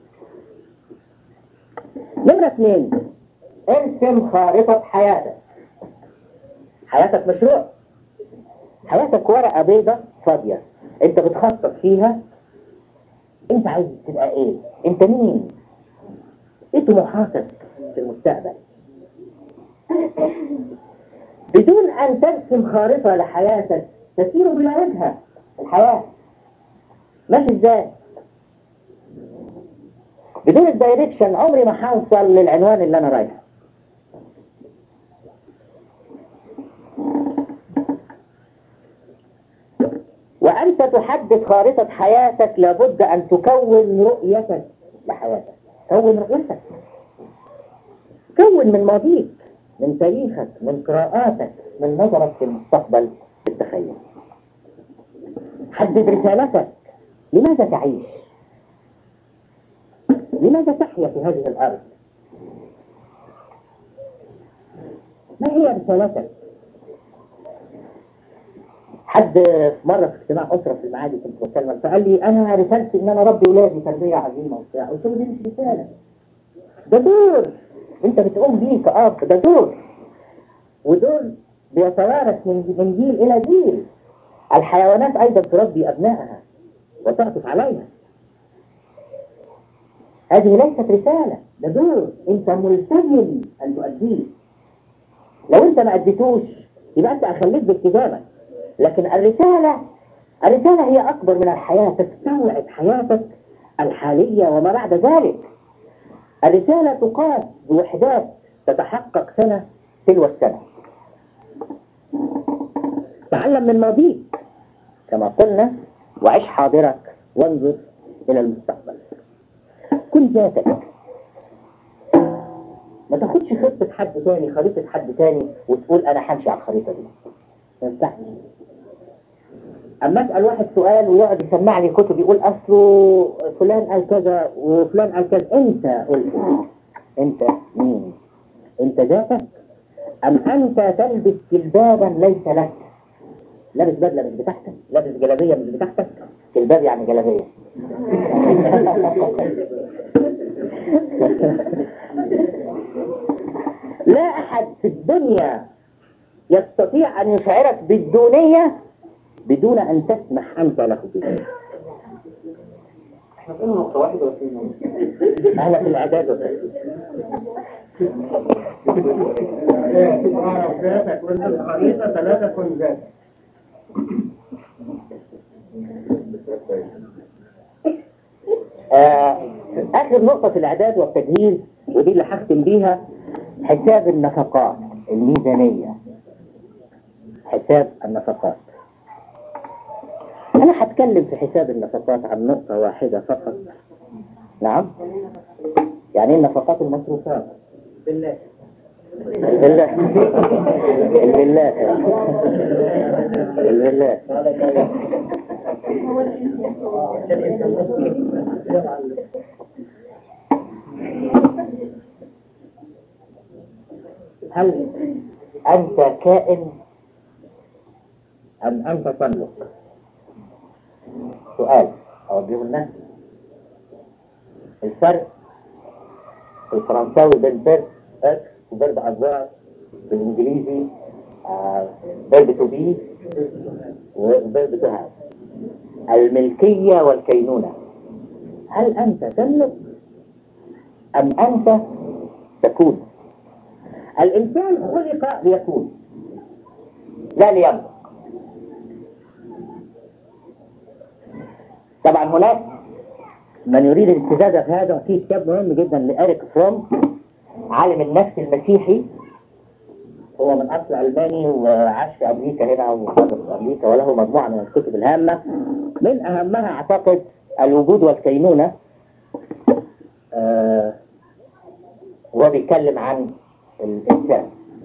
نمرة اثنين ارسم خارطة حياتك حياتك مشروع حياتك ورقة بيضة فاضية انت بتخطط فيها انت عايز تبقى ايه انت مين ايه طموحاتك في المستقبل بدون ان ترسم خارطة لحياتك تسير بلا وجهة الحياة ماشي ازاي بدون الدايركشن عمري ما هوصل للعنوان اللي انا رايحه وأنت تحدد خارطة حياتك لابد أن تكون رؤيتك لحياتك كون رؤيتك كون من ماضيك من تاريخك من قراءاتك من نظرك في المستقبل بالتخيل حدد رسالتك لماذا تعيش لماذا تحيا في هذه الأرض ما هي رسالتك حد في مرة في اجتماع أسرة في المعادي كنت بتكلم فقال لي أنا رسالتي إن أنا أربي ولادي تربية عظيمة وبتاع قلت له دي مش رسالة ده دور أنت بتقوم بيه كأب ده دور ودور بيتوارث من من جيل إلى جيل الحيوانات أيضا تربي أبنائها وتعطف عليها هذه ليست رسالة ده دور أنت ملتزم أن تؤديه لو أنت ما أديتوش يبقى أنت أخليك بالتزامك لكن الرسالة الرسالة هي أكبر من الحياة تستوعب حياتك الحالية وما بعد ذلك الرسالة تقاس بوحدات تتحقق سنة تلو السنة تعلم من ماضيك كما قلنا وعيش حاضرك وانظر إلى المستقبل كن ذاتك ما تاخدش خطة حد تاني خريطة حد تاني وتقول أنا همشي على الخريطة دي ما ينفعش اما اسال واحد سؤال ويقعد يسمع لي كتب يقول اصله فلان قال كذا وفلان قال كذا انت قلت انت مين انت ذاتك ام انت تلبس جلبابا ليس لك لابس بدله مش بتاعتك لابس جلابيه مش بتاعتك جلباب يعني جلابيه لا احد في الدنيا يستطيع أن يشعرك بالدونية بدون أن تسمح أنت له بذلك احنا فين نقطة واحدة ولا فين أهلا في الإعداد والتسجيل اعرف ذاتك وانت الخريطة ثلاثة كن ذاتك آه آخر نقطة في الإعداد والتجهيز ودي اللي هختم بيها حساب النفقات الميزانية حساب النفقات أنا هتكلم في حساب النفقات عن نقطة واحدة فقط نعم يعني إيه النفقات المصروفات بالله بالله بالله بالله هل أنت كائن أم أنت تملك سؤال أوجهه الناس الفرق في الفرنساوي بين بيرد اكس وبيرد ازار بالانجليزي بيرد تو بي وبيرد تو هاف الملكية والكينونة هل أنت تملك أم أنت تكون الإنسان خلق ليكون لا ليملك طبعا هناك من يريد الاستزادة في هذا في كتاب مهم جدا لإريك فروم عالم النفس المسيحي هو من أصل ألماني وعاش في أمريكا هنا وحضر في أمريكا وله مجموعة من الكتب الهامة من أهمها أعتقد الوجود والكينونة آه وهو بيتكلم عن الإنسان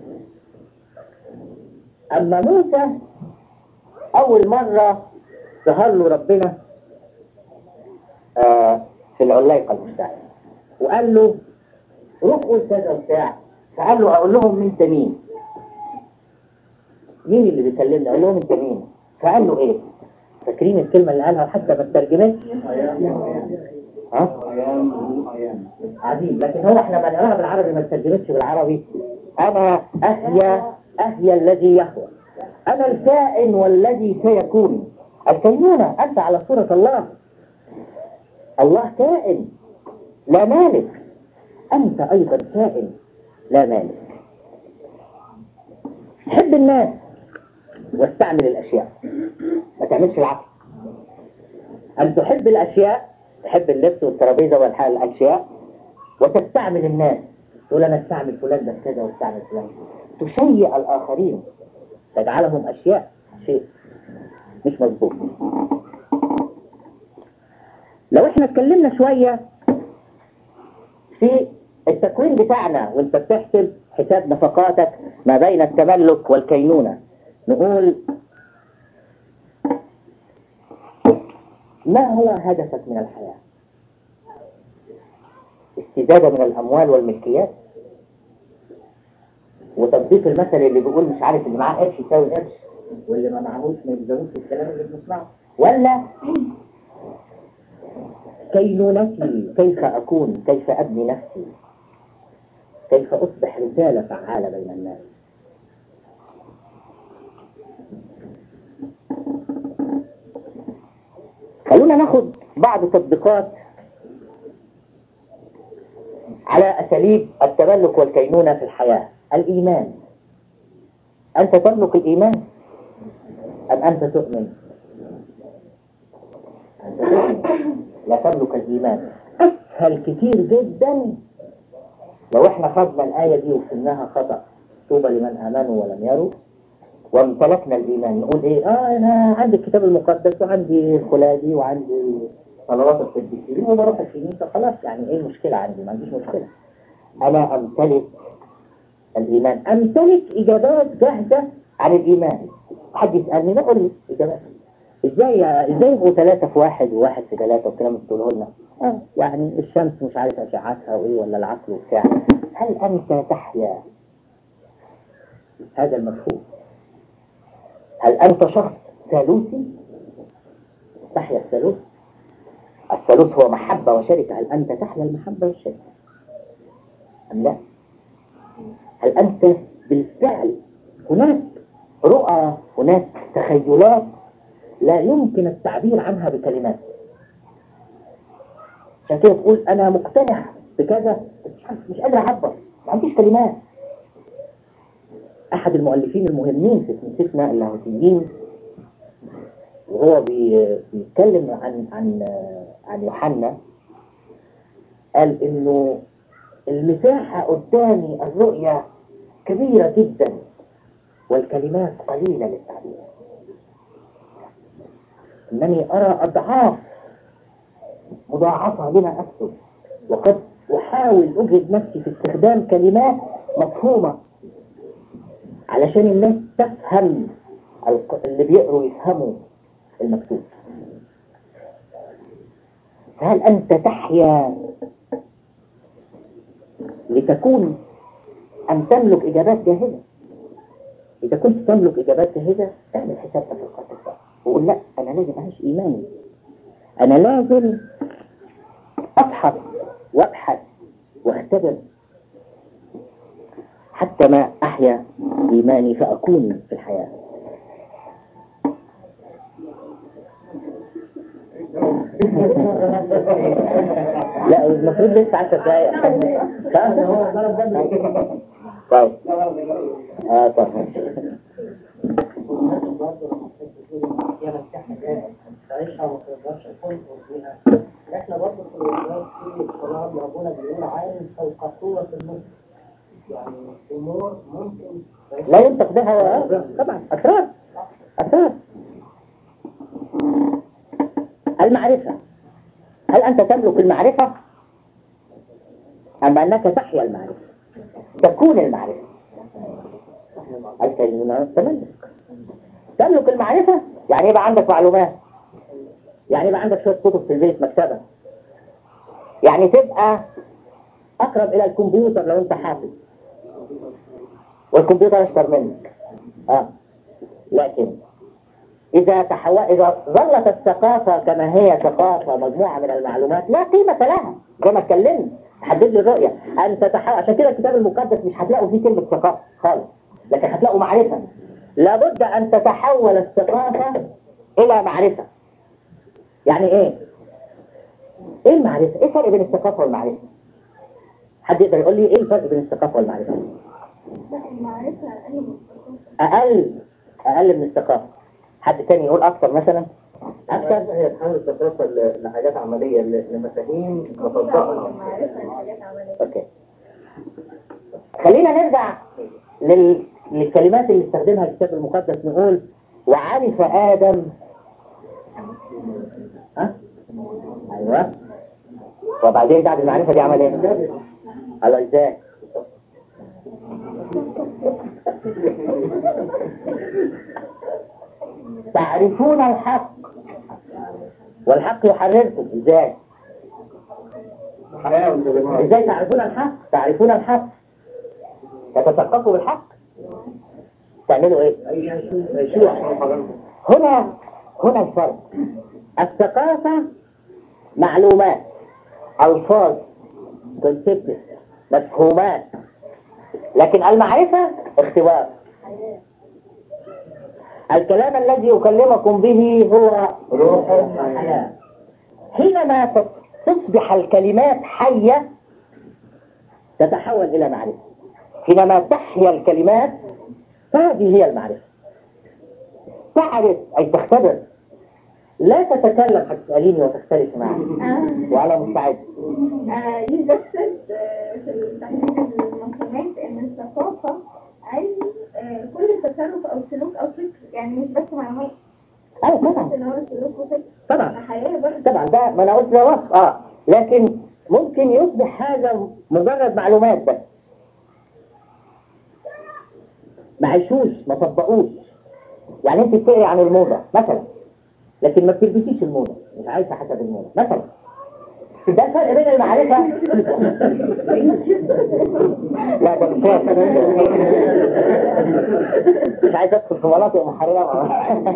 أما موسى أول مرة ظهر له ربنا آه في العلايقة المشتعلة وقال له روح قول كذا وبتاع فقال له أقول لهم أنت مين؟ مين اللي بيكلمني؟ أقول لهم أنت مين؟ فقال له إيه؟ فاكرين الكلمة اللي قالها حتى ما اترجمتش؟ ها؟ عجيب لكن هو احنا ما نقراها بالعربي ما اترجمتش بالعربي أنا أحيا أحيا الذي يهوى أنا الكائن والذي سيكون الكينونة أنت على صورة الله الله كائن لا مالك أنت أيضا كائن لا مالك حب الناس واستعمل الأشياء ما تعملش العكس أن تحب الأشياء تحب اللبس والترابيزة والأشياء وتستعمل الناس تقول أنا استعمل فلان ده كذا واستعمل فلان تشيع الآخرين تجعلهم أشياء شيء مش مظبوط لو احنا اتكلمنا شوية في التكوين بتاعنا وانت بتحسب حساب نفقاتك ما بين التملك والكينونة نقول ما هو هدفك من الحياة استزادة من الأموال والملكيات وتطبيق المثل اللي بيقول مش عارف اللي معاه قرش يساوي قرش واللي ما معهوش ما يلزموش الكلام اللي بنسمعه ولا كينونتي كيف أكون كيف أبني نفسي كيف أصبح رسالة فعالة بين الناس خلونا ناخد بعض تطبيقات على أساليب التملك والكينونة في الحياة الإيمان أنت تملك الإيمان أم أنت تؤمن أنت تؤمن لا تملك الإيمان أسهل كتير جدا لو احنا خدنا الآية دي وفهمناها خطأ طوبى لمن آمنوا ولم يروا وامتلكنا الإيمان نقول إيه آه أنا عندي الكتاب المقدس وعندي خلادي وعندي صلوات القديسين وبروح الكنيسة خلاص يعني إيه المشكلة عندي ما عنديش مشكلة أنا أمتلك الإيمان أمتلك إجابات جاهزة عن الإيمان حد يسألني بقول له إجابات ازاي ازاي يبقوا ثلاثة في واحد وواحد في ثلاثة والكلام اللي بتقوله لنا اه يعني الشمس مش عارف اشعتها وايه ولا العقل وبتاع هل انت تحيا هذا المفهوم هل انت شخص ثالوثي تحيا الثالوث الثالوث هو محبة وشركة هل انت تحيا المحبة والشركة ام لا هل انت بالفعل هناك رؤى هناك تخيلات لا يمكن التعبير عنها بكلمات عشان كده تقول انا مقتنع بكذا مش عارف- مش قادر اعبر ما عنديش كلمات احد المؤلفين المهمين في كنيستنا اللاهوتيين وهو بي- بيتكلم عن عن عن يوحنا قال انه المساحة قدامي الرؤية كبيرة جدا والكلمات قليلة للتعبير انني ارى اضعاف مضاعفة لما اكتب وقد احاول اجهد نفسي في استخدام كلمات مفهومة علشان الناس تفهم الق- اللي بيقروا يفهموا المكتوب فهل أنت تحيا لتكون أم تملك إجابات جاهزة إذا كنت تملك إجابات جاهزة اعمل حسابك في القصة ده وقول لا أنا لازم أعيش إيماني أنا لازم أبحث وأبحث وأختبر حتى ما أحيا إيماني فأكون في الحياة لا المفروض لسه 10 دقايق طيب اه طيب هي مساحة جاهزة تعيشها وما تقدرش تكون فيها احنا برضه في الولايات في صلاة ربنا بيقول عالم فوق قوة الملك يعني أمور ممكن لا ينطق بها طبعا أسرار أسرار المعرفة هل أنت تملك المعرفة أم أنك تحيا المعرفة تكون المعرفة الكلمة تملك تملك المعرفة يعني يبقى عندك معلومات يعني يبقى عندك شوية كتب في البيت مكتبة يعني تبقى أقرب إلى الكمبيوتر لو أنت حافظ والكمبيوتر أشطر منك آه. لكن إذا تحول إذا ظلت الثقافة كما هي ثقافة مجموعة من المعلومات لا قيمة لها زي ما اتكلمنا تحدد لي الرؤية أن تتحول عشان كده الكتاب المقدس مش هتلاقوا فيه كلمة ثقافة خالص لكن هتلاقوا معرفة لابد أن تتحول الثقافة إلى معرفة يعني إيه؟ إيه المعرفة؟ إيه الفرق بين الثقافة والمعرفة؟ حد يقدر يقول لي إيه الفرق بين الثقافة والمعرفة؟ المعرفة أقل من أقل أقل من الثقافة حد تاني يقول أكثر مثلا أكثر هي تحول الثقافة ل- لحاجات عملية ل- لمفاهيم مطبقة المعرفة لحاجات عملية أوكي خلينا نرجع لل... للكلمات اللي استخدمها الكتاب المقدس نقول وعرف آدم ها؟ أيوه وبعدين بعد المعرفة دي عمل إيه؟ قال له إزاي؟ تعرفون الحق والحق يحرركم ازاي ازاي تعرفون الحق تعرفون الحق تتثقفوا بالحق تعملوا ايه هنا هنا الفرق الثقافة معلومات الفاظ كونسبت مفهومات لكن المعرفة اختبار الكلام الذي أكلمكم به هو روح الحياة حينما تصبح الكلمات حية تتحول إلى معرفة حينما تحيا الكلمات فهذه هي المعرفة تعرف أي تختبر لا تتكلم هتسأليني وتختلف معي وأنا مستعد يوجد في تحديد المفهومات ان الثقافة علم آه، كل تصرف او سلوك او فكر يعني مش بس معلومات أيوة طبعا ان هو سلوك وفكر طبعا حياة برضه طبعا ده ما انا قلت ده وصف اه لكن ممكن يصبح هذا مجرد معلومات بس ما عيشوش ما طبقوش يعني انت بتقري عن الموضة مثلا لكن ما بتلبسيش الموضة مش عايشة حسب الموضة مثلا ده الفرق بين المعرفة لا ده مش هو. مش عايز ادخل في مناطق محرمة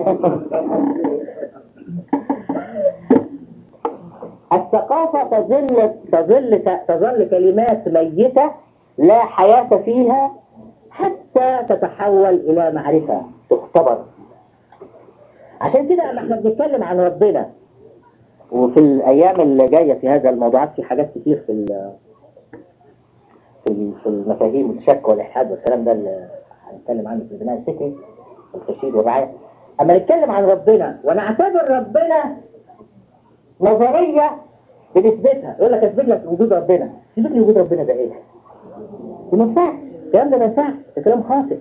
الثقافة تظل تظل تظل كلمات ميتة لا حياة فيها حتى تتحول إلى معرفة تختبر عشان كده لما احنا بنتكلم عن ربنا وفي الأيام اللي جاية في هذا الموضوعات في حاجات كتير في ال- في ال- في المفاهيم الشك والإلحاد والكلام ده اللي هنتكلم عنه في البناء الفكري والتشييد والرعاية اما نتكلم عن ربنا ونعتبر ربنا نظرية بنثبتها يقول لك اثبت لك وجود ربنا اثبت لي وجود ربنا ده ايه؟ ده ما ينفعش الكلام ده ما ينفعش ده كلام خاطئ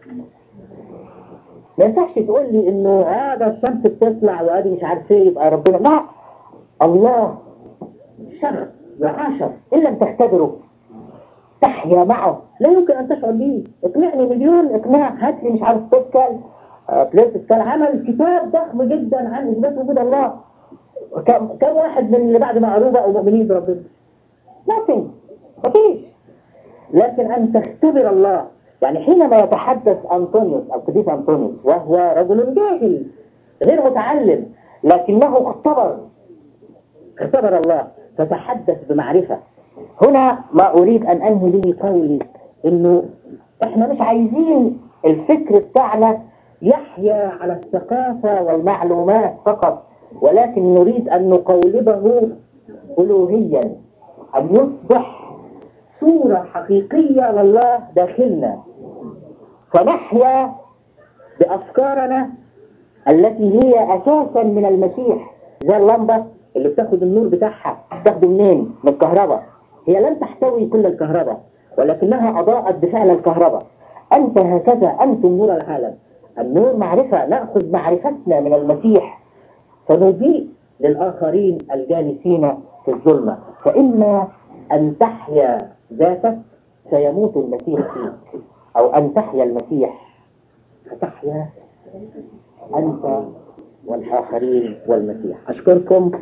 ما ينفعش تقول لي انه اه ده الشمس بتطلع وادي مش عارف ايه يبقى ربنا لا الله شخص وعشر ان لم تختبره تحيا معه لا يمكن ان تشعر به اقنعني مليون اقناع هات لي مش عارف باسكال آه، بليس باسكال عمل كتاب ضخم جدا عن اثبات وجود الله كم كم واحد من اللي بعد ما قروه بقوا مؤمنين بربنا؟ nothing مفيش لكن أن تختبر الله يعني حينما يتحدث أنطونيوس أو قديس أنطونيوس وهو رجل جاهل غير متعلم لكنه اختبر اختبر الله فتحدث بمعرفة هنا ما أريد أن أنهي به قولي إنه إحنا مش عايزين الفكر بتاعنا يحيا على الثقافة والمعلومات فقط ولكن نريد أن نقولبه ألوهيا أن يصبح صورة حقيقية لله داخلنا فنحيا بأفكارنا التي هي أساسا من المسيح زي اللمبة اللي بتاخد النور بتاعها بتاخده منين؟ من الكهرباء هي لم تحتوي كل الكهرباء ولكنها أضاءت بفعل الكهرباء أنت هكذا أنتم نور العالم النور معرفة نأخذ معرفتنا من المسيح فنضيء للآخرين الجالسين في الظلمة فإما أن تحيا ذاتك سيموت المسيح فيك أو أن تحيا المسيح فتحيا أنت والآخرين والمسيح أشكركم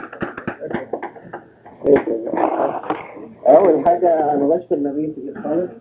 أول حاجة أنا بشكر نبيل كتير خالص